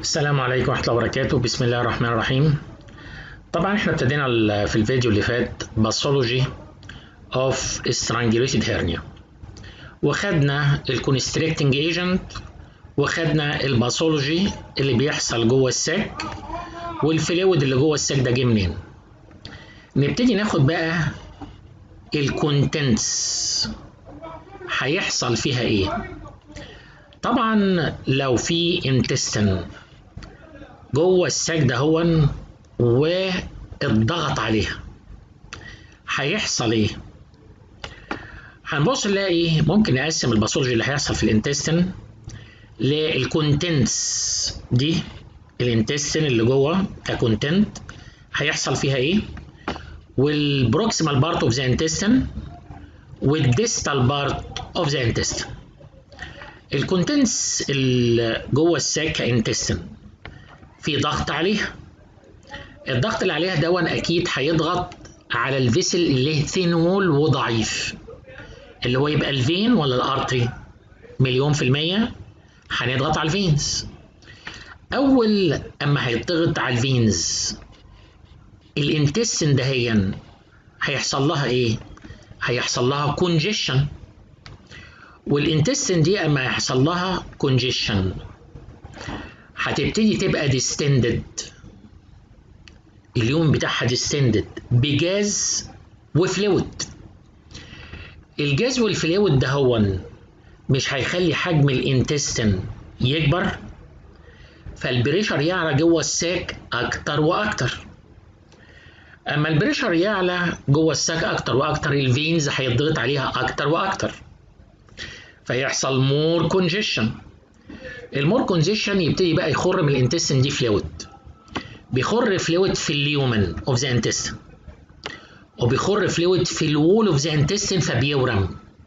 السلام عليكم ورحمة الله وبركاته بسم الله الرحمن الرحيم طبعا احنا ابتدينا ال- في الفيديو اللي فات باثولوجي اوف strangulated hernia وخدنا الكونستريكتنج ايجنت وخدنا الباثولوجي اللي بيحصل جوه الساك والفلويد اللي جوه الساك ده جه منين نبتدي ناخد بقى الكونتنتس هيحصل فيها ايه طبعا لو في انتستن جوه الساك ده هون والضغط عليها هيحصل ايه هنبص نلاقي ممكن نقسم الباثولوجي اللي هيحصل في الانتستن للكونتنتس دي الانتستن اللي جوه ككونتنت هيحصل فيها ايه والبروكسيمال بارت اوف ذا انتستن والديستال بارت اوف ذا انتستن الكونتنتس اللي جوه الساك كانتستن في ضغط عليها الضغط اللي عليها دون اكيد هيضغط على الفيسل اللي ثين وول وضعيف اللي هو يبقى الفين ولا الارتري مليون في المية هنضغط على الفينز اول اما هيضغط على الفينز الانتستن دهيا هيحصل لها ايه هيحصل لها كونجيشن والانتستن دي اما يحصل لها كونجيشن هتبتدي تبقى ديستندد اليوم بتاعها ديستندد بجاز وفلويد الجاز والفلويد ده هو مش هيخلي حجم الانتستن يكبر فالبريشر يعلى جوه الساك اكتر واكتر اما البريشر يعلى جوه الساك اكتر واكتر الفينز هيضغط عليها اكتر واكتر فيحصل مور كونجيشن المور كونجيشن يبتدي بقى يخر من الانتستين دي فلويد بيخر فلويد في اليومن اوف ذا انتستين وبيخر فلويد في الوول اوف ذا انتستين فبيورم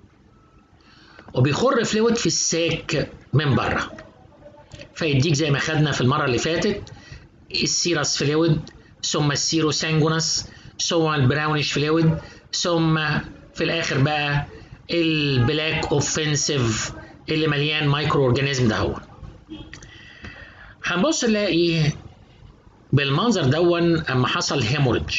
وبيخر فلويد في الساك من بره فيديك زي ما خدنا في المره اللي فاتت السيرس فلويد ثم السيرو سانجونس ثم البراونش فلويد ثم في الاخر بقى البلاك اوفنسيف اللي مليان مايكرو اورجانيزم ده هو هنبص نلاقي بالمنظر دون اما حصل هيموريدج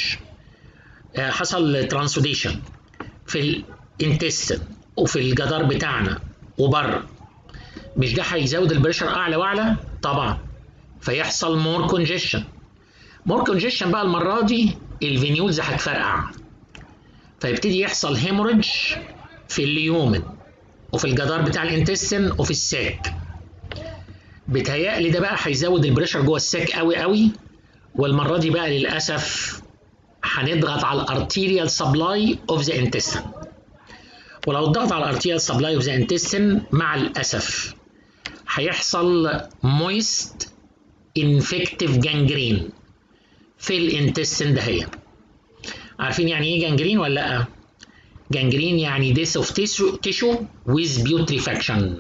حصل ترانسوديشن في الانتستن وفي الجدار بتاعنا وبره مش ده هيزود البريشر اعلى واعلى طبعا فيحصل مور كونجيشن مور كونجيشن بقى المره دي الفينيولز هتفرقع فيبتدي يحصل هيموريدج في اليومن وفي الجدار بتاع الانتستين وفي الساك بتهيألي ده بقى هيزود البريشر جوه الساك قوي قوي والمره دي بقى للاسف هنضغط على الارتيريال سبلاي اوف ذا انتستين ولو الضغط على الارتيريال سبلاي اوف ذا انتستين مع الاسف هيحصل مويست انفكتيف جانجرين في الانتستين دهيا عارفين يعني ايه جانجرين ولا لا جانجرين يعني death of tissue with putrefaction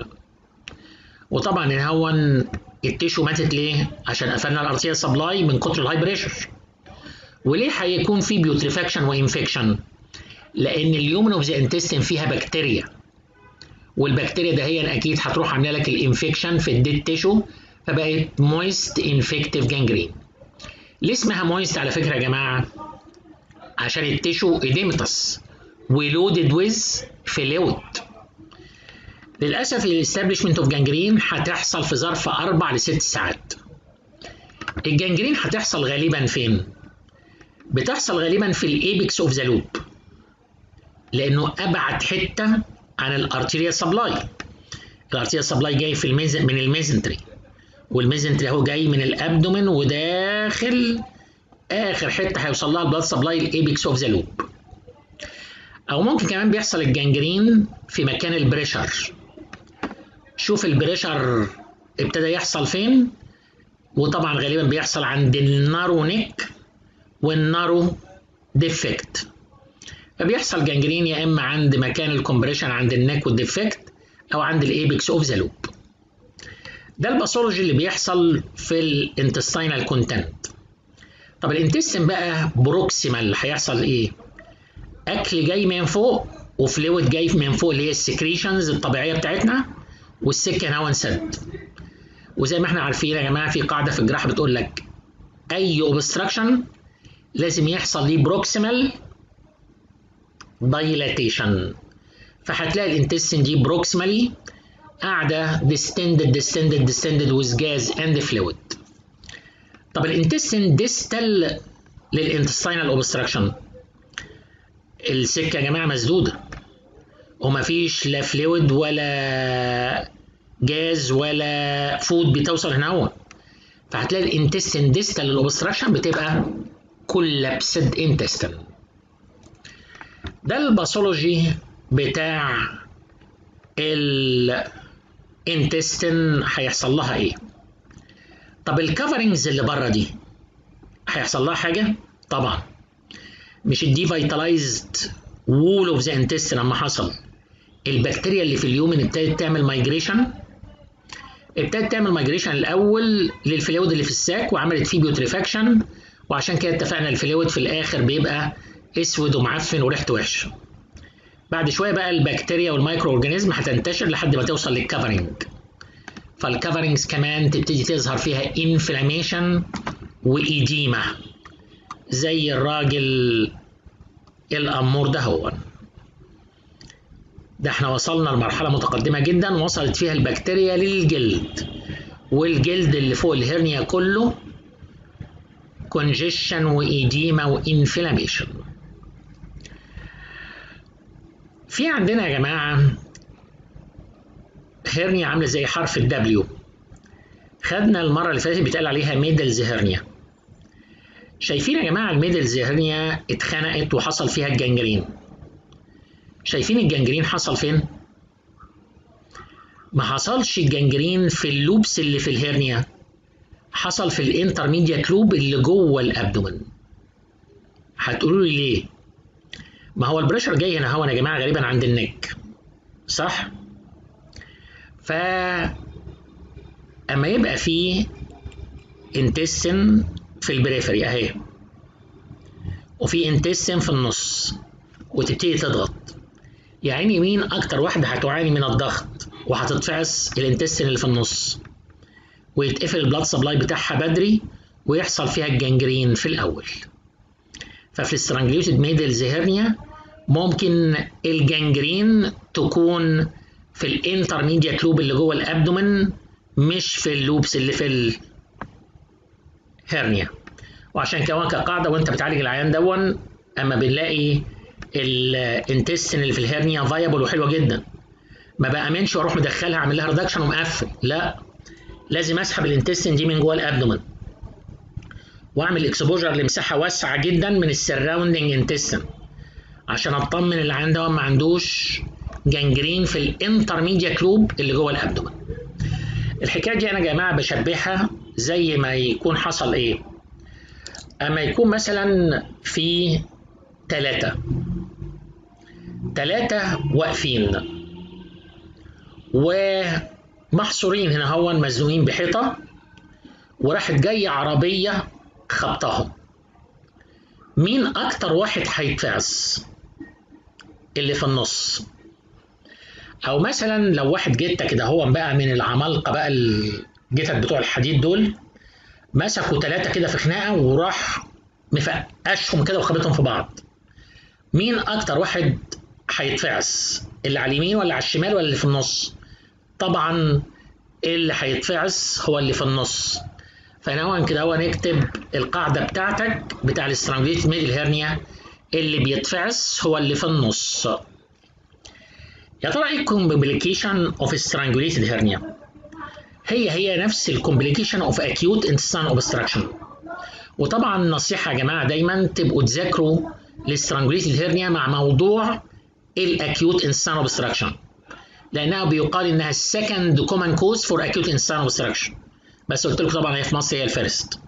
وطبعا هو التيشو ماتت ليه؟ عشان قفلنا الارتيال سبلاي من كتر الهاي بريشر وليه هيكون في بيوتريفاكشن وانفكشن؟ لان اليومن اوف ذا انتستين فيها بكتيريا والبكتيريا ده هي اكيد هتروح عامله لك الانفكشن في الديد تيشو فبقت مويست انفكتيف جانجرين ليه اسمها مويست على فكره يا جماعه؟ عشان التيشو اديمتس ولودد ويز فلويد للاسف الاستابليشمنت اوف جانجرين هتحصل في ظرف اربع لست ساعات الجانجرين هتحصل غالبا فين بتحصل غالبا في الايبكس اوف ذا لوب لانه ابعد حته عن الارتيريال سبلاي الارتيريال سبلاي جاي في الميز من الميزنتري والميزنتري اهو جاي من الابدومن وداخل اخر حته هيوصل لها البلاد سبلاي الايبكس اوف ذا لوب او ممكن كمان بيحصل الجانجرين في مكان البريشر شوف البريشر ابتدى يحصل فين وطبعا غالبا بيحصل عند النارو نيك والنارو ديفكت فبيحصل جانجرين يا اما عند مكان الكومبريشن عند النيك والديفكت او عند الايبكس اوف ذا لوب ده الباثولوجي اللي بيحصل في الانتستينال كونتنت طب الانتستين بقى بروكسيمال هيحصل ايه اكل جاي من فوق وفلويد جاي من فوق اللي هي السكريشنز الطبيعيه بتاعتنا والسكه هوا انسد وزي ما احنا عارفين يا جماعه في قاعده في الجراحه بتقول لك اي اوبستراكشن لازم يحصل ليه بروكسيمال دايلاتيشن فهتلاقي الانتستين دي بروكسيمالي قاعده distended distended distended with gas and fluid طب الانتستين ديستال للانتستينال اوبستراكشن السكه يا جماعه مسدوده ومفيش لا فلويد ولا جاز ولا فود بتوصل هنا هو فهتلاقي الانتستين ديستال للاوبستراكشن بتبقى كولابسد انتستين ده الباثولوجي بتاع الانتستين هيحصل لها ايه طب الكفرنجز اللي بره دي هيحصل لها حاجه طبعا مش الدي فيتالايزد وول اوف ذا انتستين لما حصل البكتيريا اللي في اليومن ابتدت تعمل مايجريشن ابتدت تعمل مايجريشن الاول للفلويد اللي في الساك وعملت فيه بيوتريفاكشن وعشان كده اتفقنا الفلويد في الاخر بيبقى اسود ومعفن وريحته وحشه بعد شويه بقى البكتيريا والمايكرو اورجانيزم هتنتشر لحد ما توصل للكفرنج فالكفرنجز كمان تبتدي تظهر فيها انفلاميشن وايديما زي الراجل الامور ده هو ده احنا وصلنا لمرحله متقدمه جدا وصلت فيها البكتيريا للجلد والجلد اللي فوق الهرنيا كله كونجيشن وايديما وانفلاميشن في عندنا يا جماعه هرنيا عامله زي حرف الدبليو خدنا المره اللي فاتت بيتقال عليها ميدلز هرنيا شايفين يا جماعه الميدلز هرنيا اتخنقت وحصل فيها الجنجرين شايفين الجنجرين حصل فين ما حصلش الجنجرين في اللوبس اللي في الهرنيا حصل في الانترميديات لوب اللي جوه الابدومن هتقولوا لي ليه ما هو البريشر جاي هنا هو يا جماعه غالبا عند النك صح ف اما يبقى في انتستين في البريفري اهي وفي انتستين في النص وتبتدي تضغط يعني مين اكتر واحده هتعاني من الضغط وهتتفعس الانتستين اللي في النص ويتقفل البلاد سبلاي بتاعها بدري ويحصل فيها الجنجرين في الاول ففي السترانجليوتد ميدلز هيرنيا ممكن الجنجرين تكون في الانترميديات لوب اللي جوه الابدومن مش في اللوبس اللي في الهرنيا وعشان كده كقاعده وانت بتعالج العيان دون اما بنلاقي الانتستين اللي في الهرنيا فايبل وحلوه جدا ما بامنش واروح مدخلها اعمل لها ريدكشن ومقفل لا لازم اسحب الانتستين دي من جوه الابدومن واعمل اكسبوجر لمساحه واسعه جدا من السراوندنج انتستين عشان اطمن اللي عنده ما عندوش جنجرين في الانترميديات لوب اللي جوه الابدومن الحكايه دي انا يا جماعه بشبهها زي ما يكون حصل ايه اما يكون مثلا في ثلاثة ثلاثة واقفين ومحصورين هنا هو مزنوقين بحيطة وراحت جاية عربية خبطهم مين أكتر واحد هيتفعس اللي في النص أو مثلا لو واحد جتة كده هو بقى من العمالقة بقى الجتت بتوع الحديد دول مسكوا ثلاثة كده في خناقة وراح مفقشهم كده وخبطهم في بعض مين اكتر واحد هيتفعس اللي على اليمين ولا على الشمال ولا اللي في النص طبعا اللي هيتفعس هو اللي في النص فنوعا كده هو نكتب القاعده بتاعتك بتاع الاسترانجليت ميدل هيرنيا اللي بيتفعس هو اللي في النص يا ترى ايه الكومبليكيشن اوف استرانجوليتد هيرنيا هي هي نفس الكومبليكيشن اوف اكيوت انتستان اوبستراكشن وطبعا نصيحه يا جماعه دايما تبقوا تذاكروا الاسترانجوليتد هيرنيا مع موضوع الاكيوت انسان اوبستراكشن لانها بيقال انها السكند كومن كوز فور اكيوت انسان اوبستراكشن بس قلت لكم طبعا هي في مصر هي الفيرست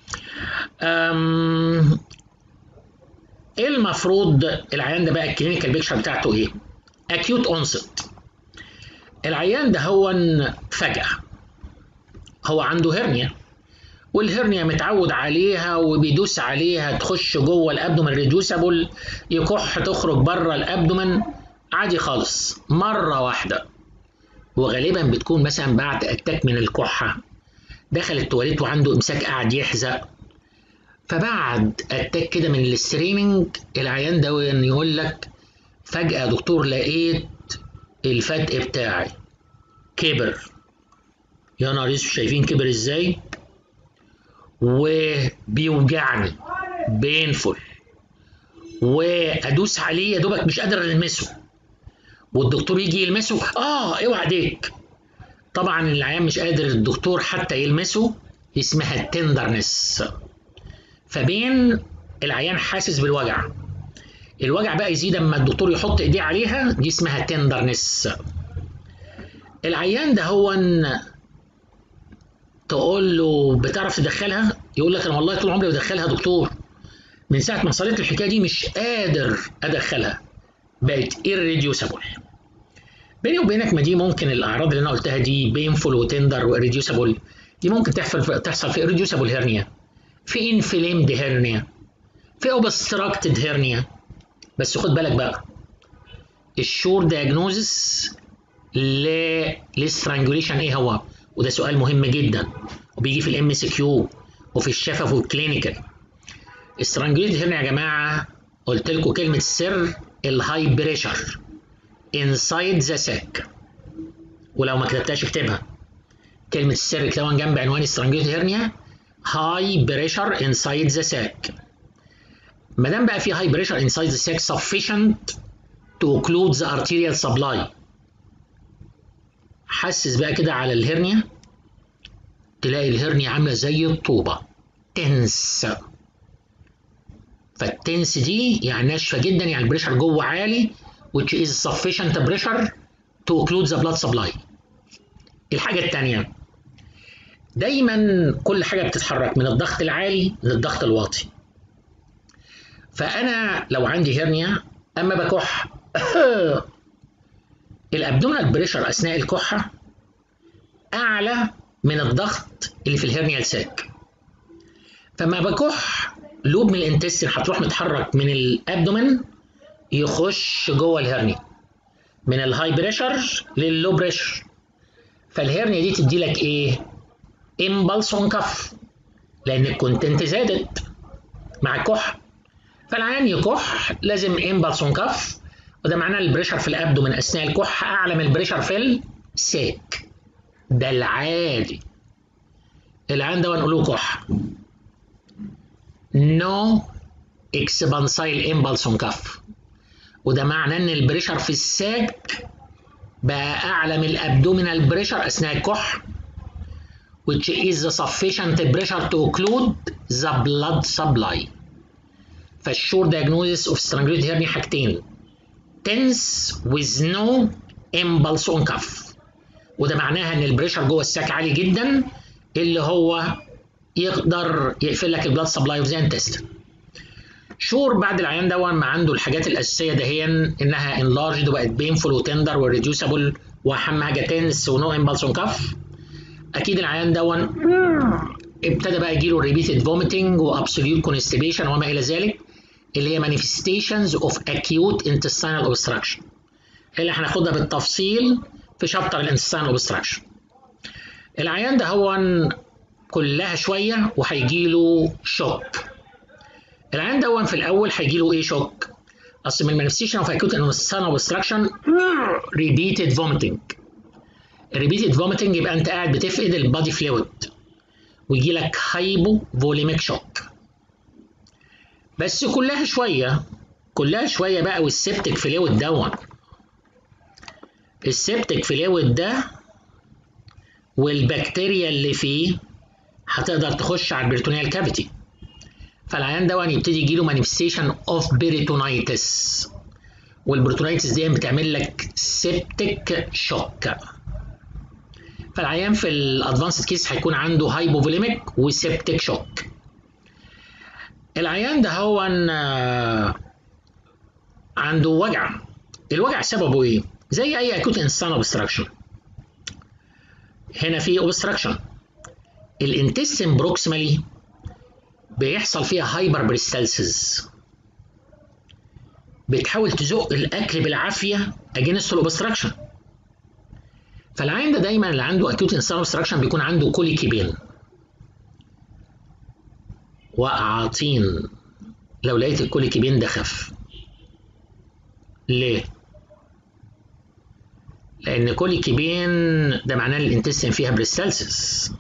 ايه المفروض العيان ده بقى الكلينيكال بيكشر بتاعته ايه؟ اكيوت اونست العيان ده هو فجأة هو عنده هرنيا والهرنيا متعود عليها وبيدوس عليها تخش جوه الابدومن ريديوسابل يكح تخرج بره الابدومن عادي خالص مره واحده وغالبا بتكون مثلا بعد اتاك من الكحه دخل التواليت وعنده امساك قاعد يحزق فبعد اتاك كده من الستريمنج العيان ده يقول لك فجأة يا دكتور لقيت الفتق بتاعي كبر يا نهار اسود شايفين كبر ازاي وبيوجعني بينفل وادوس عليه يا دوبك مش قادر المسه والدكتور يجي يلمسه اه اوعى ايديك طبعا العيان مش قادر الدكتور حتى يلمسه اسمها التندرنس فبين العيان حاسس بالوجع الوجع بقى يزيد اما الدكتور يحط ايديه عليها دي اسمها تندرنس العيان ده هو تقول له بتعرف تدخلها يقول لك انا والله طول عمري بدخلها دكتور من ساعه ما صارت الحكايه دي مش قادر ادخلها بقت irreducible بيني وبينك ما دي ممكن الاعراض اللي انا قلتها دي بينفول وتندر واريديوسابل دي ممكن تحصل تحصل في irreducible هيرنيا في انفليمد هيرنيا في اوبستراكتد هيرنيا بس خد بالك بقى الشور دايجنوزس للسترانجوليشن ايه هو وده سؤال مهم جدا وبيجي في الام سي كيو وفي الشفف والكلينيكال السترانجوليت هنا يا جماعه قلت لكم كلمه السر الهاي بريشر انسايد ذا ساك ولو ما كتبتهاش اكتبها كلمه السر اكتبها جنب عنوان السترانجوليت هيرنيا هاي بريشر انسايد ذا ساك ما دام بقى في هاي بريشر انسايد ذا ساك sufficient to occlude the arterial supply حسس بقى كده على الهرنيا تلاقي الهرنيا عامله زي الطوبه تنس فالتنس دي يعني ناشفه جدا يعني البريشر جوه عالي which is sufficient pressure to occlude the blood supply الحاجه الثانيه دايما كل حاجه بتتحرك من الضغط العالي للضغط الواطي فانا لو عندي هرنيا اما بكح الابدومينال بريشر اثناء الكحه اعلى من الضغط اللي في الهرنيا الساك فما بكح لوب من الانتستين هتروح متحرك من الابدومين يخش جوه الهرنيا من الهاي بريشر لللو بريشر فالهرنيا دي تدي لك ايه امبلس اون كف لان الكونتنت زادت مع الكح فالعيان يكح لازم امبلس اون كف وده معناه البريشر في الابدومين اثناء الكح اعلى من البريشر في الساك ده العادي العيان ده نقول له كح نو اكسبانسايل امبلس اون كف وده معناه ان البريشر في الساك بقى اعلى من الابدومينال بريشر اثناء الكح which is the sufficient pressure to occlude the blood supply فالشور diagnosis of strangulated hernia حاجتين tense with no impulse on cuff وده معناها ان البريشر جوه الساك عالي جدا اللي هو يقدر يقفل لك البلاد سبلاي اوف ذا انتستين شور بعد العيان ده ما عنده الحاجات الاساسيه دهيا انها انلارجد وبقت بينفول وتندر وريديوسبل واهم حاجه تنس ونو امبلس اون كف اكيد العيان ده ابتدى بقى يجيله ريبيتد فوميتنج وابسوليوت كونستيبيشن وما الى ذلك اللي هي مانيفستيشنز اوف اكيوت انتستينال اوبستراكشن اللي هناخدها بالتفصيل في شابتر الانتستينال اوبستراكشن العيان ده هو كلها شويه وهيجي له شوك العيان ده في الاول هيجي له ايه شوك اصل من المانيفستيشن اوف اكيوت انتستينال اوبستراكشن ريبيتد فوميتنج الريبيتد فوميتنج يبقى انت قاعد بتفقد البادي فلويد ويجي لك هايبو فوليميك شوك بس كلها شويه كلها شويه بقى والسبتك فلويد دون السبتك فلويد ده والبكتيريا اللي فيه هتقدر تخش على البريتونيال كافيتي فالعيان ده يبتدي يجيله مانيفستيشن اوف بيريتونايتس والبريتونايتس دي بتعمل لك سيبتك شوك فالعيان في الادفانسد كيس هيكون عنده هايبوفوليميك وسيبتك شوك العيان ده هو عنده وجع الوجع سببه ايه زي اي اكوت انسان اوبستراكشن هنا في اوبستراكشن الانتستين بروكسيمالي بيحصل فيها هايبر بريستالسيس بتحاول تزق الاكل بالعافيه اجينست الاوبستراكشن فالعين ده دايما اللي عنده اكيوت انسان اوبستراكشن بيكون عنده كوليكي بين وقعاطين لو لقيت الكوليكيبين ده خف ليه؟ لأن كوليكيبين ده معناه الانتستين فيها بريستالسيس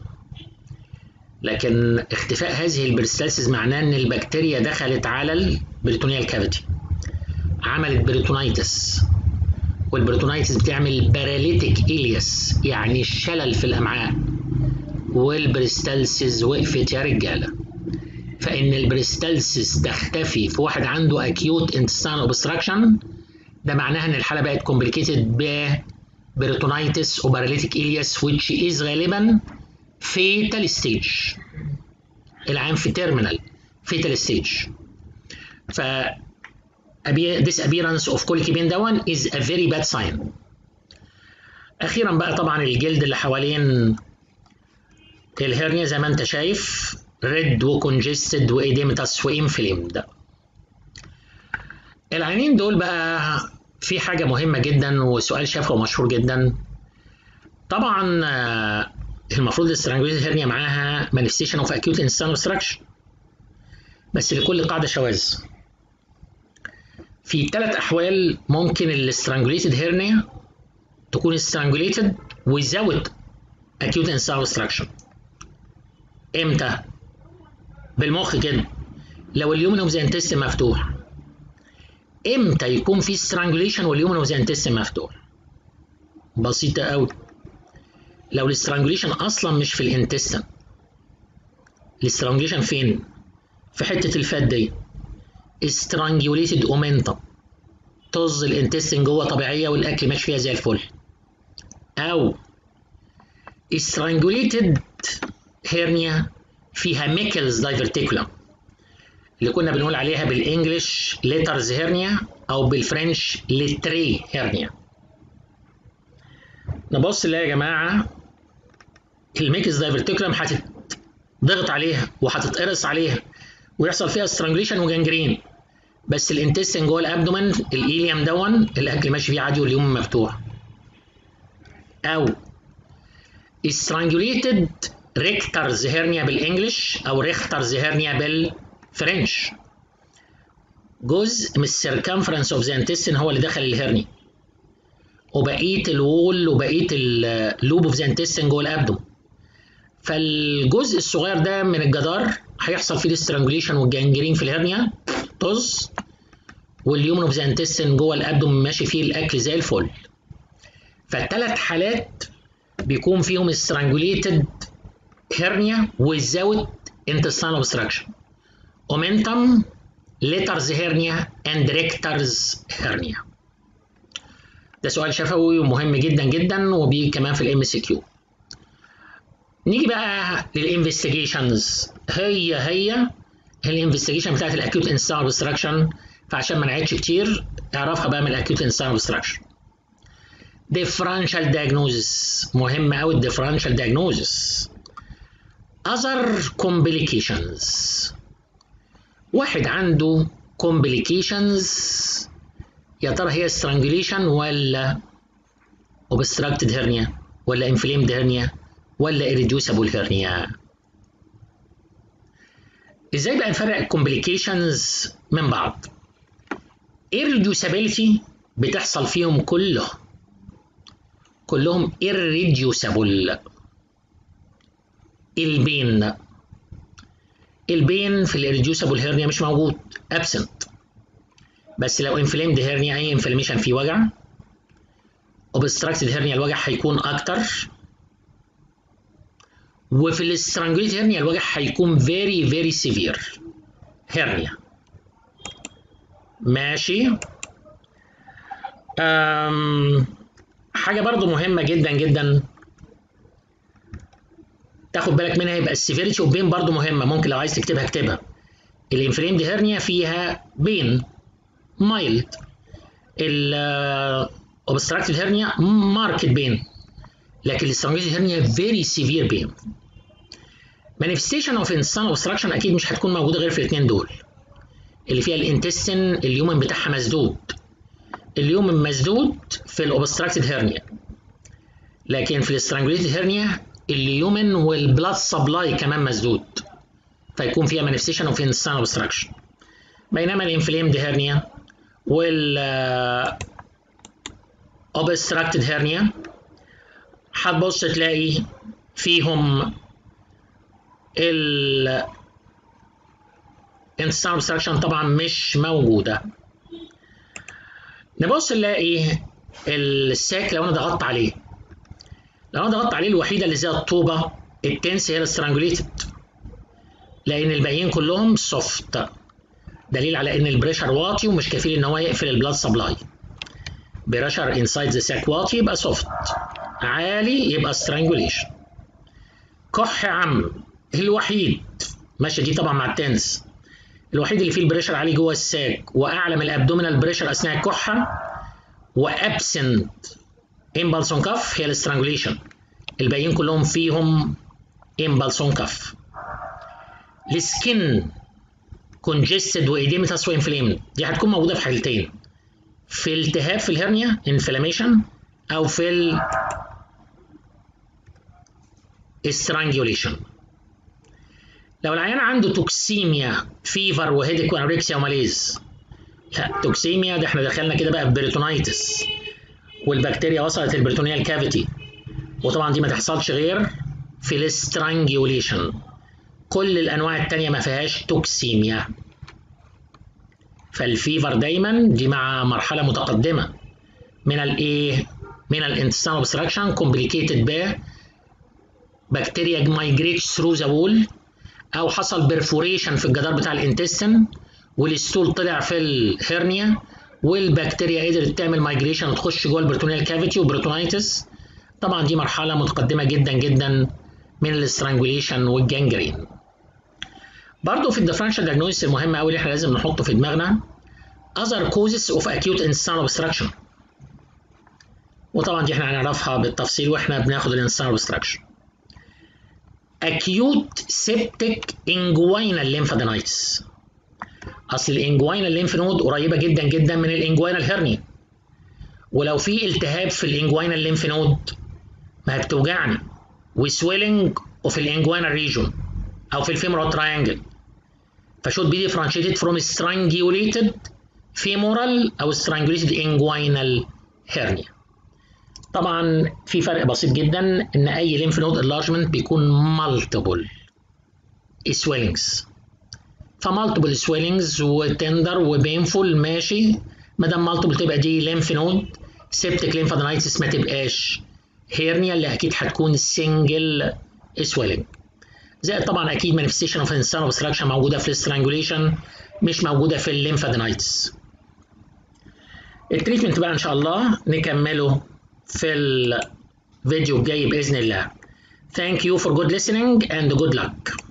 لكن اختفاء هذه البريستالسيس معناه ان البكتيريا دخلت على البريتونيال كافيتي عملت بريتونيتس والبريتونيتس بتعمل باراليتيك إلياس يعني شلل في الأمعاء والبريستالسيس وقفت يا رجالة فإن البريستالسيس تختفي في واحد عنده أكيوت انتستان اوبستراكشن ده معناها إن الحالة بقت كومبليكيتد ب بريتونيتس وباراليتيك إلياس which is غالبا فيتال ستيج العام في تيرمينال فيتال ستيج ف disappearance of colchicine دون is a very bad sign اخيرا بقى طبعا الجلد اللي حوالين الهرنيا زي ما انت شايف ريد وكونجستد وايديمتاس وانفليمد العينين دول بقى في حاجه مهمه جدا وسؤال شافه مشهور جدا طبعا المفروض الاسترانجوليتد هرنيا معاها manifestation of acute intestinal obstruction بس لكل قاعده شواذ في ثلاث احوال ممكن الاسترانجوليتد هيرنيا تكون استرانجوليتد without acute intestinal obstruction امتى بالمخ كده لو اليومن اوف ذا انتستين مفتوح امتى يكون في strangulation واليومن اوف ذا انتستين مفتوح بسيطه قوي لو الاسترانجوليشن اصلا مش في الانتستين الاسترانجوليشن فين في حته الفات دي استرانجوليتد اومنتم طز الانتستين جوه طبيعيه والاكل ماشي فيها زي الفل او استرانجوليتد هيرنيا فيها ميكلز دايفرتيكولم اللي كنا بنقول عليها بالانجلش ليترز هيرنيا او بالفرنش لتري هيرنيا نبص نلاقي يا جماعه الميكلز دايفرتيكولم هتضغط عليها وهتتقرص عليها ويحصل فيها سترانجليشن وجنجرين بس الانتستين جوه الابدومن الايليوم دون الاكل ماشي فيه عادي واليوم مفتوح او strangulated ريكترز هيرنيا بالانجلش او ريخترز هيرنيا بالفرنش جزء من السيركمفرنس اوف ذا انتستين هو اللي دخل الهرني وبقيه الوول وبقيه اللوب اوف ذا انتستين جوه الابدوم فالجزء الصغير ده من الجدار هيحصل فيه الاسترانجوليشن والجانجرين في الهرنيا طز واليومن اوف ذا انتستين جوه الابدوم ماشي فيه الاكل زي الفل فالثلاث حالات بيكون فيهم strangulated hernia without intestinal obstruction omentum letters hernia and rectors hernia ده سؤال شفوي ومهم جدا جدا وبيجي كمان في الام سي كيو نيجي بقى للانفستيجيشنز هي هي الانفستيجيشن بتاعت الاكيوت انستال اوبستراكشن فعشان ما نعيدش كتير اعرفها بقى من الاكيوت انستال اوبستراكشن differential diagnosis مهم قوي الديفرنشال diagnosis other complications واحد عنده complications يا ترى هي strangulation ولا obstructed hernia ولا inflamed hernia ولا irreducible hernia ازاي بقى نفرق الكومبليكيشنز من بعض irreducibility بتحصل فيهم كلهم كلهم irreducible البين البين في الاريديوسابل هيرنيا مش موجود absent بس لو انفلامد هيرنيا اي انفلاميشن فيه وجع اوبستراكتد هيرنيا الوجع هيكون اكتر وفي الاسترانجوليت هيرنيا الوجع هيكون فيري فيري سيفير هيرنيا ماشي أم حاجه برضو مهمه جدا جدا تاخد بالك منها يبقى السيفيريتي اوف بين برضو مهمه ممكن لو عايز تكتبها اكتبها الانفلامد هيرنيا فيها بين مايلد الاوبستراكتد هيرنيا ماركت بين لكن الاسترانجيتد هيرنيا فيري سيفير بين مانيفستيشن اوف انسان اوبستراكشن اكيد مش هتكون موجوده غير في الاثنين دول اللي فيها الانتستين اليومن بتاعها مسدود اليومن مسدود في الاوبستراكتد هيرنيا لكن في الاسترانجوليتد هيرنيا اليومن والبلاد سبلاي كمان مسدود فيكون فيها مانيفستيشن اوف انسان اوبستراكشن بينما الانفليمد هيرنيا وال obstructed هيرنيا هتبص تلاقي فيهم ال intestinal obstruction طبعا مش موجوده نبص نلاقي الساك لو انا ضغطت عليه لو انا ضغطت عليه الوحيده اللي زي الطوبه التنس هي السترانجوليتد لان الباقيين كلهم سوفت دليل على ان البريشر واطي ومش كفيل ان هو يقفل البلاد سبلاي بريشر انسايد ذا ساك واطي يبقى سوفت عالي يبقى سترانجوليشن كح عم الوحيد ماشي دي طبعا مع التنس الوحيد اللي فيه البريشر عالي جوه الساك واعلى من الابدومينال بريشر اثناء الكحه وابسنت امبلس اون كف هي الاسترانجوليشن الباقيين كلهم فيهم امبلس اون كف السكن كونجستد وايديمتاس وانفليمد دي هتكون موجوده في حالتين في التهاب في الهرنيا انفلاميشن او في ال استرانجوليشن لو العيان عنده توكسيميا فيفر وهيديك وانوركسيا وماليز لا توكسيميا ده احنا دخلنا كده بقى في بريتونايتس والبكتيريا وصلت البريتونيال كافيتي وطبعا دي ما تحصلش غير في الاسترانجوليشن كل الانواع التانية ما فيهاش توكسيميا فالفيفر دايما دي مع مرحله متقدمه من الايه من الانتستان اوبستراكشن كومبليكيتد ب بكتيريا مايجريت ثرو ذا وول او حصل بيرفوريشن في الجدار بتاع الانتستين والستول طلع في الهرنيا والبكتيريا قدرت تعمل مايجريشن وتخش جوه البريتونيال كافيتي وبريتونايتس طبعا دي مرحله متقدمه جدا جدا من الاسترانجوليشن والجانجرين برضه في الديفرنشال دايجنوستس المهم قوي اللي احنا لازم نحطه في دماغنا other causes of acute intestinal obstruction وطبعا دي احنا هنعرفها بالتفصيل واحنا بناخد الانتستينال obstruction acute septic inguinal lymphadenitis اصل الانجوينال ليمف نود قريبه جدا جدا من الانجوينال هيرني ولو في التهاب في الانجوينال ليمف نود ما هي بتوجعني وسويلنج وفي الانجوينال ريجون او في الفيمورال تراينجل فشود بي differentiated from strangulated femoral او strangulated inguinal hernia طبعا في فرق بسيط جدا ان اي ليمف نود انلارجمنت بيكون مالتيبل swellings فمالتيبل سويلنجز وتندر وبينفول ماشي ما دام مالتيبل تبقى دي ليمف نود سيبتك ليمفادينايتس ما تبقاش هيرنيا اللي اكيد هتكون سنجل سويلنج زائد طبعا اكيد مانيفستيشن اوف انسان اوبستراكشن موجوده في الاسترانجوليشن مش موجوده في الليمفادينايتس التريتمنت بقى ان شاء الله نكمله في الفيديو الجاي باذن الله Thank you for good listening and good luck.